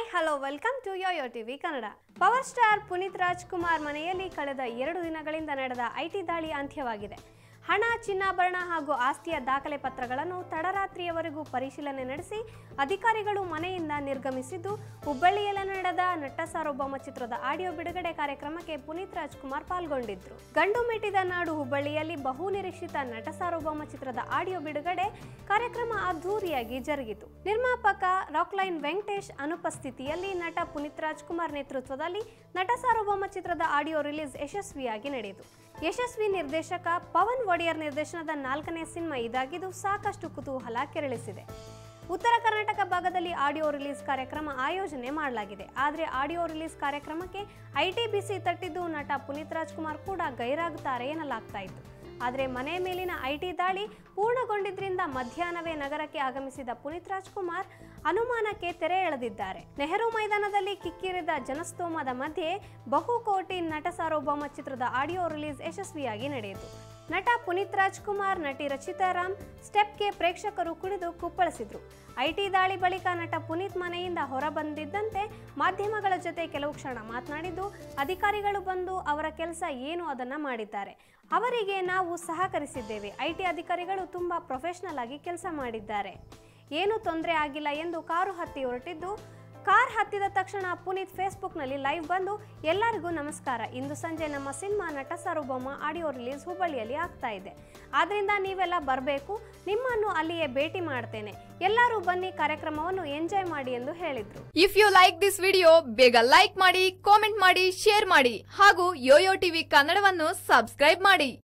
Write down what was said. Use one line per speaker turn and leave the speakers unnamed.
hello welcome to YoYo TV Kannada power star Puneeth Rajkumar ಮನೆಯಲ್ಲಿ ಕಳೆದ ಎರಡು ದಿನಗಳಿಂದ ನಡೆದ ಐಟಿ ದಾಳಿ ಅಂತ್ಯವಾಗಿದೆ ಹಣ ಚಿನ್ನಾಭರಣ ಹಾಗೂ ಆಸ್ತಿಯ ದಾಖಲೆ ಪತ್ರಗಳನ್ನು ತಡರಾತ್ರಿಯವರೆಗೂ ಪರಿಶೀಲನೆ ನಡೆಸಿ ಅಧಿಕಾರಿಗಳು ಮನೆಯಿಂದ ನಿರ್ಗಮಿಸಿದ್ದು ಹುಬ್ಬಳ್ಳಿಯಲ್ಲಿ ನಡೆದ ನಟ ಸಾರ್ವಭೌಮ ಚಿತ್ರದ ಆಡಿಯೋ ಬಿಡುಗಡೆ ಕಾರ್ಯಕ್ರಮಕ್ಕೆ ಪುನೀತ್ ರಾಜ್ಕುಮಾರ್ ಪಾಲ್ಗೊಂಡಿದ್ರು ಗಂಡು ಮೆಟ್ಟಿದ ನಾಡು ಹುಬ್ಬಳ್ಳಿಯಲ್ಲಿ ಬಹು ನಿರೀಕ್ಷಿತ ನಟ ಸಾರ್ವಭೌಮ ಚಿತ್ರದ ಆಡಿಯೋ ಬಿಡುಗಡೆ ಕಾರ್ಯಕ್ರಮ ಅದ್ಧೂರಿಯಾಗಿ ಜರುಗಿತು ನಿರ್ಮಾಪಕ ರಾಕ್ಲೈನ್ ವೆಂಕಟೇಶ್ ಅನುಪಸ್ಥಿತಿಯಲ್ಲಿ ನಟ ಪುನೀತ್ ರಾಜ್ಕುಮಾರ್ ನೇತೃತ್ವದಲ್ಲಿ ನಟ ಸಾರ್ವಭೌಮ ಚಿತ್ರದ ಆಡಿಯೋ ರಿಲೀಸ್ ಯಶಸ್ವಿಯಾಗಿ ನಡೆಯಿತು ಯಶಸ್ವಿ ನಿರ್ದೇಶಕ ಪವನ್ ಒಡೆಯರ್ ನಿರ್ದೇಶನದ ನಾಲ್ಕನೇ ಸಿನಿಮಾ ಇದಾಗಿದ್ದು ಸಾಕಷ್ಟು ಕುತೂಹಲ ಕೆರಳಿಸಿದೆ ಉತ್ತರ ಕರ್ನಾಟಕ ಭಾಗದಲ್ಲಿ ಆಡಿಯೋ ರಿಲೀಸ್ ಕಾರ್ಯಕ್ರಮ ಆಯೋಜನೆ ಮಾಡಲಾಗಿದೆ ಆದರೆ ಆಡಿಯೋ ರಿಲೀಸ್ ಕಾರ್ಯಕ್ರಮಕ್ಕೆ ಐಟಿ ಬಿಸಿ ತಟ್ಟಿದ್ದು ನಟ ಪುನೀತ್ ರಾಜ್ಕುಮಾರ್ ಕೂಡ ಗೈರಾಗುತ್ತಾರೆ ಎನ್ನಲಾಗ್ತಾ ಇತ್ತು ಆದರೆ ಮನೆ ಮೇಲಿನ ಐಟಿ ದಾಳಿ ಪೂರ್ಣಗೊಂಡಿದ್ರಿಂದ ಮಧ್ಯಾಹ್ನವೇ ನಗರಕ್ಕೆ ಆಗಮಿಸಿದ ಪುನೀತ್ ರಾಜ್ಕುಮಾರ್ ಅನುಮಾನಕ್ಕೆ ತೆರೆ ಎಳೆದಿದ್ದಾರೆ ನೆಹರು ಮೈದಾನದಲ್ಲಿ ಕಿಕ್ಕಿರಿದ ಜನಸ್ತೋಮದ ಮಧ್ಯೆ ಬಹುಕೋಟಿ ನಟ ಸಾರ್ವಭೌಮ ಚಿತ್ರದ ಆಡಿಯೋ ರಿಲೀಸ್ ಯಶಸ್ವಿಯಾಗಿ ನಡೆಯಿತು ನಟ ಪುನೀತ್ ರಾಜ್ಕುಮಾರ್ ನಟಿ ರಚಿತಾ ರಾಮ್ ಸ್ಟೆಪ್ಗೆ ಪ್ರೇಕ್ಷಕರು ಕುಣಿದು ಕುಪ್ಪಳಿಸಿದ್ರು ಐಟಿ ದಾಳಿ ಬಳಿಕ ನಟ ಪುನೀತ್ ಮನೆಯಿಂದ ಹೊರಬಂದಿದ್ದಂತೆ ಮಾಧ್ಯಮಗಳ ಜೊತೆ ಕೆಲವು ಕ್ಷಣ ಮಾತನಾಡಿದ್ದು ಅಧಿಕಾರಿಗಳು ಬಂದು ಅವರ ಕೆಲಸ ಏನು ಅದನ್ನ ಮಾಡಿದ್ದಾರೆ ಅವರಿಗೆ ನಾವು ಸಹಕರಿಸಿದ್ದೇವೆ ಐಟಿ ಅಧಿಕಾರಿಗಳು ತುಂಬಾ ಪ್ರೊಫೆಷನಲ್ ಆಗಿ ಕೆಲಸ ಮಾಡಿದ್ದಾರೆ ಏನೂ ತೊಂದರೆ ಆಗಿಲ್ಲ ಎಂದು ಕಾರು ಹತ್ತಿ ಹೊರಟಿದ್ದು ಕಾರ್ ಹತ್ತಿದ ತಕ್ಷಣ ಪುನೀತ್ ಫೇಸ್ಬುಕ್ನಲ್ಲಿ ಲೈವ್ ಬಂದು ಎಲ್ಲರಿಗೂ ನಮಸ್ಕಾರ ಇಂದು ಸಂಜೆ ನಮ್ಮ ಸಿನಿಮಾ ನಟ ಸಾರ್ವಭೌಮ ಆಡಿಯೋ ರಿಲೀಸ್ ಹುಬ್ಬಳ್ಳಿಯಲ್ಲಿ ಆಗ್ತಾ ಇದೆ ಆದ್ರಿಂದ ನೀವೆಲ್ಲ ಬರಬೇಕು ನಿಮ್ಮನ್ನು ಅಲ್ಲಿಯೇ ಭೇಟಿ ಮಾಡ್ತೇನೆ ಎಲ್ಲರೂ ಬನ್ನಿ ಕಾರ್ಯಕ್ರಮವನ್ನು ಎಂಜಾಯ್ ಮಾಡಿ ಎಂದು ಹೇಳಿದ್ರು
if you like this video ಬೇಗ ಲೈಕ್ ಮಾಡಿ ಕಾಮೆಂಟ್ ಮಾಡಿ ಶೇರ್ ಮಾಡಿ ಹಾಗೂ ಯೋಯೋ ಟಿವಿ ಕನ್ನಡವನ್ನು ಸಬ್ಸ್ಕ್ರೈಬ್ ಮಾಡಿ